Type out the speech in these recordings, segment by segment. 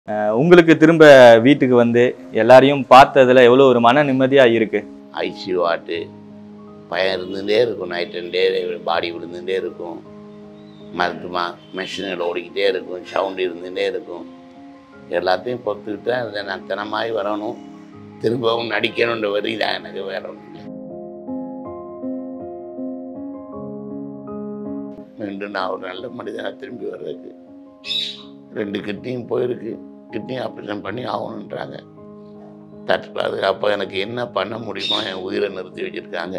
அஹ் உங்களுக்கு திரும்ப வீட்டுக்கு வந்து எல்லாரையும் பார்த்ததுல எவ்வளோ ஒரு மன நிம்மதியா இருக்கு ஐசியூ வாட்டு பயம் இருந்துகிட்டே இருக்கும் நைட் அண்ட் டே பாடி விழுந்துகிட்டே இருக்கும் மருத்துவமா மெஷினில் ஓடிக்கிட்டே இருக்கும் சவுண்டு இருந்துகிட்டே இருக்கும் எல்லாத்தையும் பொறுத்துக்கிட்டு அதை நான் தினமாய் வரணும் திரும்பவும் நடிக்கணுன்ற வரி தான் எனக்கு வேற ஒன்றும் இல்லை மீண்டும் நான் ஒரு நல்ல மனிதனாக திரும்பி வர்றதுக்கு ரெண்டு கிட்னியும் போயிருக்கு கிட்னி ஆப்ரேஷன் பண்ணி ஆகணுன்றாங்க தற்காது அப்போ எனக்கு என்ன பண்ண முடியுமோ என் உயிரை நிறுத்தி வச்சிருக்காங்க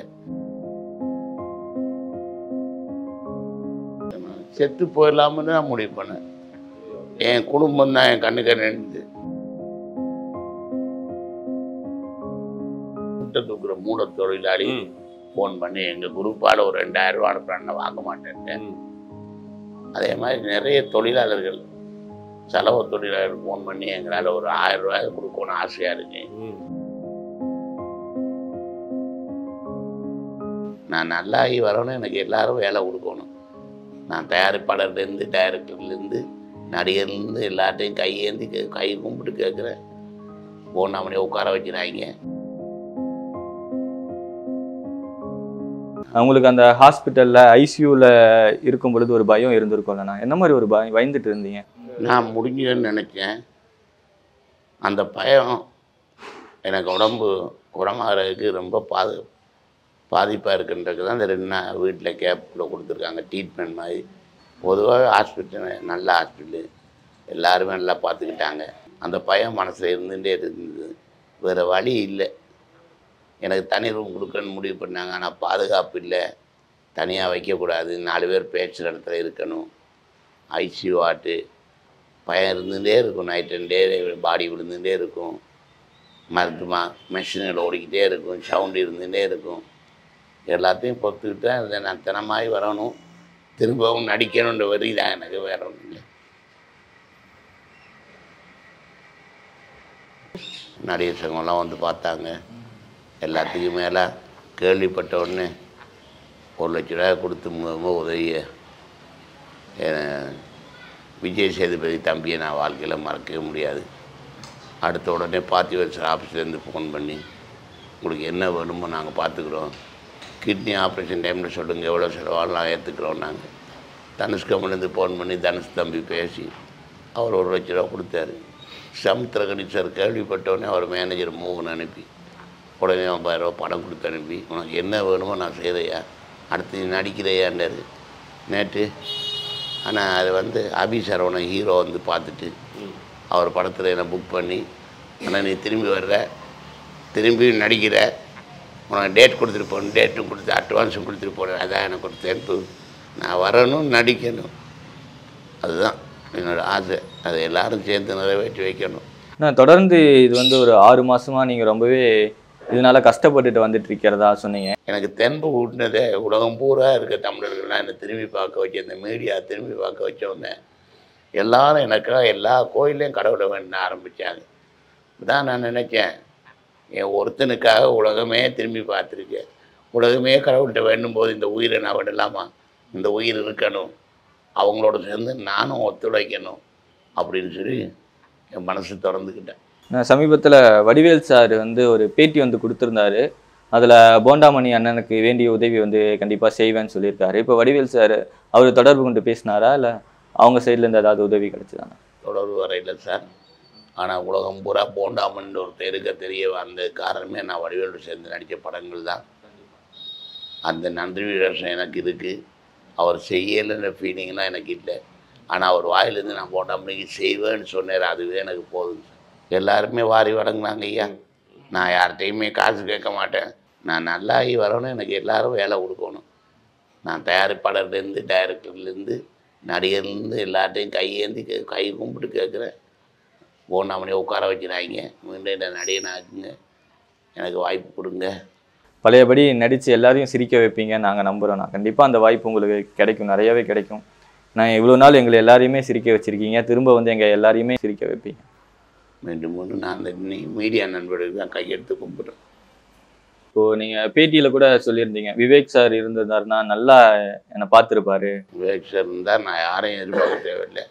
செத்து போயிடலாம்னு தான் முடிவு பண்ணேன் என் குடும்பம் தான் என் கண்ணுக்கு நினைந்து முட்டை தூக்குற மூட தொழிலாளி ஃபோன் பண்ணி எங்கள் குரூப்பால் ஒரு ரெண்டாயிரம் ரூபா அனுப்புறேன் வாங்க மாட்டேன்ட்டேன் அதே மாதிரி நிறைய தொழிலாளர்கள் செலவு தொழிலாளர் ஃபோன் பண்ணி எங்களால் ஒரு ஆயிரம் ரூபாய் கொடுக்கணும் ஆசையாக இருக்கு நான் நல்லாகி வரணும் எனக்கு எல்லாரும் வேலை கொடுக்கணும் நான் தயாரிப்பாளர்லேருந்து டைரக்டர்லேருந்து நடிகர்லேருந்து எல்லாத்தையும் கையேந்தி கே- கை கும்பிட்டு கேட்குறேன் ஃபோன் அவனே உட்கார வச்சுறாங்க அவங்களுக்கு அந்த ஹாஸ்பிட்டல்ல ஐசியூல இருக்கும் பொழுது ஒரு பயம் இருந்திருக்கும்லண்ணா என்ன மாதிரி ஒரு பயம் பயந்துட்டு இருந்தீங்க நான் முடிஞ்சதுன்னு நினச்சேன் அந்த பயம் எனக்கு உடம்பு குணமாகறதுக்கு ரொம்ப பாது பாதிப்பாக இருக்குன்றது தான் இந்த ரெண்டு நாள் வீட்டில் கேப்பில் கொடுத்துருக்காங்க ட்ரீட்மெண்ட் மாதிரி பொதுவாக ஹாஸ்பிட்டல் நல்ல ஹாஸ்பிட்டலு எல்லாருமே நல்லா பார்த்துக்கிட்டாங்க அந்த பயம் மனசில் இருந்துகிட்டே இருந்தது வேறு வழி இல்லை எனக்கு தனி ரூம் கொடுக்கணும்னு முடிவு பண்ணாங்க ஆனால் பாதுகாப்பு இல்லை தனியாக வைக்கக்கூடாது நாலு பேர் பேசுகிற இடத்துல இருக்கணும் ஐசியூ வாட்டு பயம் இருந்துகிட்டே இருக்கும் நைட் அண்ட் டே பாடி விழுந்துகிட்டே இருக்கும் மருத்துவமா மெஷினில் ஓடிக்கிட்டே இருக்கும் சவுண்டு இருந்துகிட்டே இருக்கும் எல்லாத்தையும் பொறுத்துக்கிட்டு அதை நான் தினமாய் வரணும் திரும்பவும் நடிக்கணுன்ற வரி தான் எனக்கு வேற ஒன்றும் இல்லை நடிகர் சங்கம்லாம் வந்து பார்த்தாங்க எல்லாத்துக்கும் மேலே கேள்விப்பட்ட உடனே ஒரு லட்ச ரூபாய் கொடுத்து மூலமாக உதவிய அஹ், விஜய் சேதுபதி தம்பியை நான் வாழ்க்கையில் மறக்கவே முடியாது அடுத்த உடனே பார்த்திபன் சார் ஆஃபீஸ்லேருந்து ஃபோன் பண்ணி உங்களுக்கு என்ன வேணுமோ நாங்கள் பார்த்துக்குறோம் கிட்னி ஆப்ரேஷன் டைமில் சொல்லுங்கள் எவ்வளோ செலவாலும் நான் ஏற்றுக்குறோம் நாங்கள் தனுஷ் கம்பெனிலேருந்து ஃபோன் பண்ணி தனுஷ் தம்பி பேசி அவர் ஒரு லட்ச ரூபா கொடுத்தாரு சமுத்திரகணி சார் கேள்விப்பட்டோடனே அவர் மேனேஜர் மோகன் அனுப்பி உடனே ஐம்பதாயிரம் ரூபா பணம் கொடுத்து அனுப்பி உனக்கு என்ன வேணுமோ நான் செய்கிறையா அடுத்து நீ நடிக்கிறையாண்டாரு நேற்று ஆனால் அது வந்து அபி சரவணன் ஹீரோ வந்து பார்த்துட்டு அவர் படத்தில் என்னை புக் பண்ணி ஆனால் நீ திரும்பி வர்ற திரும்பி நடிக்கிற உனக்கு டேட் கொடுத்துட்டு போகணும் டேட்டும் கொடுத்து அட்வான்ஸும் கொடுத்துட்டு போனேன் அதான் எனக்கு ஒரு தென்பு நான் வரணும் நடிக்கணும் அதுதான் என்னோடய ஆசை அதை எல்லாரும் சேர்ந்து நிறைவேற்றி வைக்கணும் நான் தொடர்ந்து இது வந்து ஒரு ஆறு மாசமா நீங்க ரொம்பவே இதனால கஷ்டப்பட்டுட்டு வந்துட்டு இருக்கிறதா சொன்னீங்க எனக்கு தென்பு ஊட்டினதே உலகம் பூரா இருக்க தமிழர்கள்லாம் என்னை திரும்பி பார்க்க வச்சு இந்த மீடியா திரும்பி பார்க்க வச்சோடனே எல்லாரும் எனக்காக எல்லா கோயிலையும் கடவுளை வேண்ட ஆரம்பித்தாங்க தான் நான் நினைச்சேன் என் ஒருத்தனுக்காக உலகமே திரும்பி பார்த்துருக்கேன் உலகமே கடவுள்கிட்ட வேண்டும் போது இந்த உயிரை நான் விடலாமா இந்த உயிர் இருக்கணும் அவங்களோட சேர்ந்து நானும் ஒத்துழைக்கணும் அப்படின்னு சொல்லி என் மனசு திறந்துக்கிட்டேன் நான் சமீபத்துல வடிவேல் சார் வந்து ஒரு பேட்டி வந்து கொடுத்திருந்தாரு அதுல போண்டாமணி அண்ணனுக்கு வேண்டிய உதவி வந்து கண்டிப்பா செய்வேன்னு சொல்லியிருக்காரு இப்போ வடிவேல் சார் அவர் தொடர்பு கொண்டு பேசினாரா இல்ல அவங்க சைடுல இருந்து ஏதாவது உதவி கிடைச்சதானா தொடர்பு வரையில் சார் ஆனால் உலகம் பூரா போண்டாமன் ஒருத்தர் இருக்க தெரிய வந்த காரணமே நான் வடிவேலு சேர்ந்து நடித்த படங்கள் தான் அந்த நன்றி விசேஷம் எனக்கு இருக்குது அவர் செய்யலைன்ற ஃபீலிங்லாம் எனக்கு இல்லை ஆனால் அவர் வாயிலேருந்து நான் போண்டாமணிக்கு செய்வேன்னு சொன்னார் அதுவே எனக்கு போதும் சார் எல்லாருமே வாரி வழங்கினாங்க ஐயா நான் யார்கிட்டையுமே காசு கேட்க மாட்டேன் நான் நல்லாகி வரணும் எனக்கு எல்லாரும் வேலை கொடுக்கணும் நான் தயாரிப்பாளர்லேருந்து டைரக்டர்லேருந்து நடிகர்லேருந்து எல்லாத்தையும் கையேந்தி கே- கை கும்பிட்டு கேட்குறேன் போனாமனே உட்கார வச்சுறாங்க மீண்டும் என்ன நடிகனாக்குங்க எனக்கு வாய்ப்பு கொடுங்க பழையபடி நடிச்சு எல்லாரையும் சிரிக்க வைப்பீங்க நாங்க நம்புறோம் நான் கண்டிப்பா அந்த வாய்ப்பு உங்களுக்கு கிடைக்கும் நிறையவே கிடைக்கும் நான் இவ்வளவு நாள் எங்களை எல்லாரையுமே சிரிக்க வச்சிருக்கீங்க திரும்ப வந்து எங்க எல்லாரையுமே சிரிக்க வைப்பீங்க மீண்டும் மீண்டும் நான் அந்த இன்னைக்கு மீடியா நண்பர்களுக்கு தான் கையெடுத்து கும்பிட்றேன் இப்போ நீங்க பேட்டியில கூட சொல்லியிருந்தீங்க விவேக் சார் இருந்திருந்தாருன்னா நல்லா என்னை பார்த்துருப்பாரு விவேக் சார் இருந்தால் நான் யாரையும் எதிர்பார்க்க தேவையில்லை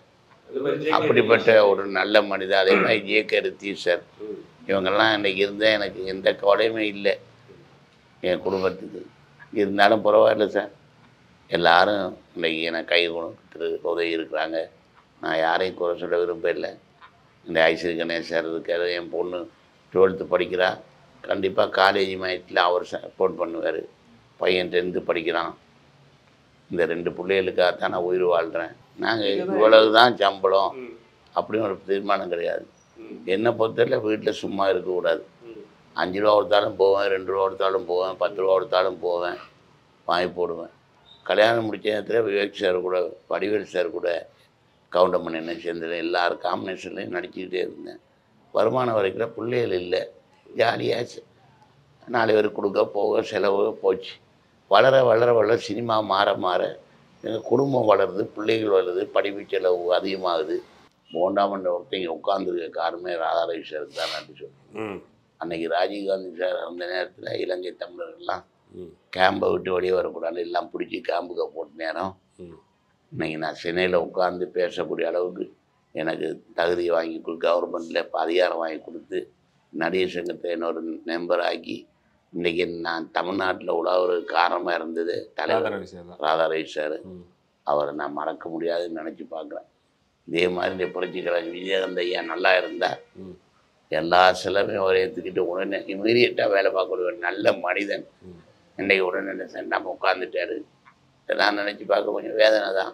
அப்படிப்பட்ட ஒரு நல்ல மனிதர் அதே மாதிரி ஜேகே ரித்தீஷர் இவங்கெல்லாம் இன்னைக்கு இருந்தால் எனக்கு எந்த கவலையுமே இல்லை என் குடும்பத்துக்கு இருந்தாலும் பரவாயில்ல சார் எல்லாரும் இன்னைக்கு எனக்கு கை கொடுத்து உதவி இருக்கிறாங்க நான் யாரையும் குறை சொல்ல விரும்பல இந்த ஐஸ்வரி கணேசர் இருக்காரு என் பொண்ணு டுவெல்த்து படிக்கிறா கண்டிப்பாக காலேஜ் மயத்தில் அவர் சப்போர்ட் பண்ணுவார் பையன் டென்த்து படிக்கிறான் இந்த ரெண்டு பிள்ளைகளுக்காக தான் நான் உயிர் வாழ்கிறேன் நாங்கள் இவ்வளவு தான் சம்பளம் அப்படின்னு ஒரு தீர்மானம் கிடையாது என்னை பொறுத்தவரை வீட்டில் சும்மா இருக்கக்கூடாது அஞ்சு ரூபா கொடுத்தாலும் போவேன் ரெண்டு ரூபா கொடுத்தாலும் போவேன் பத்து ரூபா கொடுத்தாலும் போவேன் வாங்கி போடுவேன் கல்யாணம் முடிச்ச நேரத்தில் விவேக் சார் கூட வடிவேல் சார் கூட கவுண்டமணி என்ன சேர்ந்தது எல்லாரும் காம்பினேஷன்லையும் நடிச்சுக்கிட்டே இருந்தேன் வருமானம் வரைக்கிற பிள்ளைகள் இல்லை ஜாலியாச்சு நாலு பேர் கொடுக்க போக செலவு போச்சு வளர வளர வளர சினிமா மாற மாற எங்கள் குடும்பம் வளருது பிள்ளைகள் வளருது படிப்பு செலவு அதிகமாகுது போண்டாமன்ற ஒருத்தங்க உட்காந்துருக்க காரணமே ராதாரவி சாருக்கு தான் நன்றி சொல்றேன் ம் அன்னைக்கு ராஜீவ்காந்தி சார் அந்த நேரத்தில் இலங்கை தமிழர்கள்லாம் ம் கேம்பை விட்டு வெளியே வரக்கூடாது எல்லாம் பிடிச்சி கேம்புக்கு போட்ட நேரம் ம் இன்னைக்கு நான் சென்னையில் உட்காந்து பேசக்கூடிய அளவுக்கு எனக்கு தகுதி வாங்கி கொடு கவர்மெண்ட்டில் இப்போ அதிகாரம் வாங்கி கொடுத்து நடிகர் சங்கத்தை என்னோட மெம்பர் ஆக்கி இன்றைக்கி நான் தமிழ்நாட்டில் உலக காரணமாக இருந்தது தலைவர் ராதாரவி சார் தான் ராதாரவி சார் ம் அவரை நான் மறக்க முடியாதுன்னு நினச்சி பார்க்குறேன் இதே மாதிரி இந்த புரட்சி கலைஞர் விஜயகாந்த் ஐயா நல்லா இருந்தால் ம் எல்லா செலவையும் அவர் எடுத்துக்கிட்டு உடனே இமீடியட்டாக வேலை பார்க்கக்கூடிய ஒரு நல்ல மனிதன் ம் இன்றைக்கு உடனே இந்த செண்டாம உட்காந்துட்டாரு இதெல்லாம் நினச்சி பார்க்க கொஞ்சம் வேதனை தான்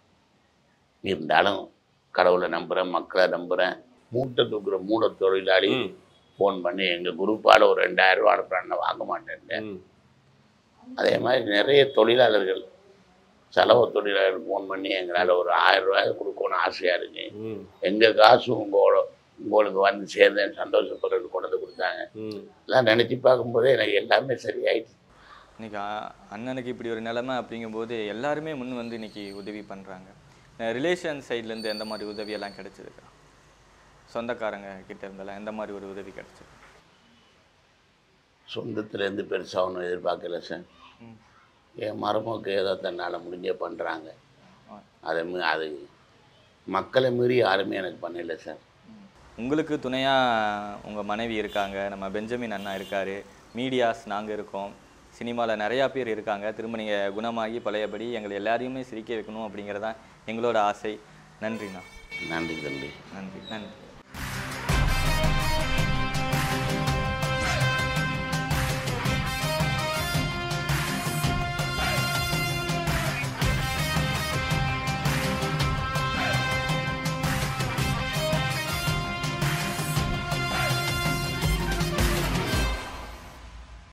இருந்தாலும் கடவுளை நம்புகிறேன் மக்களை நம்புகிறேன் மூட்டை தூக்குற மூட தொழிலாளி ம் ஃபோன் பண்ணி எங்கள் குரூப்பால் ஒரு ரெண்டாயிரம் ரூபா அனுப்புறேன் வாங்க மாட்டேன் ம் அதே மாதிரி நிறைய தொழிலாளர்கள் செலவு தொழிலாளர்கள் ஃபோன் பண்ணி எங்களால் ஒரு ஆயிரம் ரூபாய் கொடுக்கணும்னு ஆசையாக இருக்கு ம் எங்கள் காசு உங்களோட உங்களுக்கு வந்து சேர்ந்தேன் சந்தோஷப்படுறது கொண்டு வந்து கொடுத்தாங்க ம் எல்லாம் நினச்சி பார்க்கும்போதே எனக்கு எல்லாமே சரியாயிடுச்சு இன்னைக்கு அ- அண்ணனுக்கு இப்படி ஒரு நிலைமை அப்படிங்கும்போது எல்லாருமே முன் வந்து இன்னைக்கு உதவி பண்ணுறாங்க ரிலேஷன் சைட்லேருந்து எந்த மாதிரி உதவியெல்லாம் கிடைச்சிருக்கா சொந்தக்காரங்க கிட்ட இருந்தெல்லாம் எந்த மாதிரி ஒரு உதவி கிடைச்சது சொந்தத்துலேருந்து பெருசாக ஒன்றும் எதிர்பார்க்கல சார் ம். என் மருமக்கு ஏதோ தன்னால் முடிஞ்சே பண்ணுறாங்க ஆ. அதை மீ அது மக்களை மீறி யாருமே எனக்கு பண்ணல சார் உங்களுக்கு துணையாக உங்கள் மனைவி இருக்காங்க நம்ம பெஞ்சமின் அண்ணா இருக்கார் மீடியாஸ் நாங்கள் இருக்கோம் சினிமாவில் நிறையா பேர் இருக்காங்க திரும்ப நீங்கள் குணமாகி பழையபடி எங்களை எல்லாரையுமே சிரிக்க வைக்கணும் அப்படிங்கிறதான் எங்களோட ஆசை நன்றிண்ணா நன்றி தம்பி நன்றி நன்றி